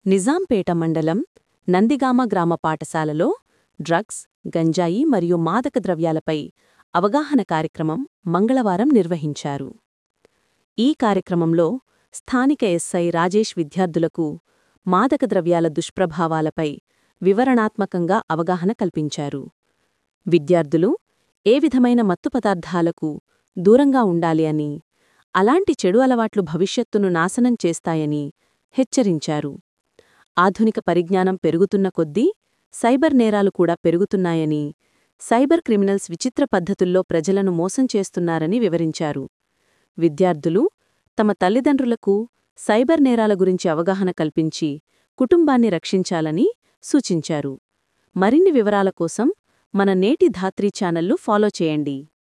నిజాంపేట మండలం నందిగామ గ్రామ పాఠశాలలో డ్రగ్స్ గంజాయి మరియు మాదక ద్రవ్యాలపై అవగాహన కార్యక్రమం మంగళవారం నిర్వహించారు ఈ కార్యక్రమంలో స్థానిక ఎస్ఐ రాజేష్ విద్యార్థులకు మాదక ద్రవ్యాల దుష్ప్రభావాలపై వివరణాత్మకంగా అవగాహన కల్పించారు విద్యార్థులు ఏ విధమైన మత్తు పదార్థాలకు దూరంగా ఉండాలి అని అలాంటి చెడు అలవాట్లు భవిష్యత్తును నాశనం చేస్తాయని హెచ్చరించారు ఆధునిక పరిజ్ఞానం పెరుగుతున్న కొద్దీ సైబర్ నేరాలు కూడా పెరుగుతున్నాయని సైబర్ క్రిమినల్స్ విచిత్ర పద్ధతుల్లో ప్రజలను మోసం చేస్తున్నారని వివరించారు విద్యార్థులు తమ తల్లిదండ్రులకు సైబర్ నేరాల గురించి అవగాహన కల్పించి కుటుంబాన్ని రక్షించాలని సూచించారు మరిన్ని వివరాల కోసం మన నేటి ధాత్రీ ఛానల్ను ఫాలో చేయండి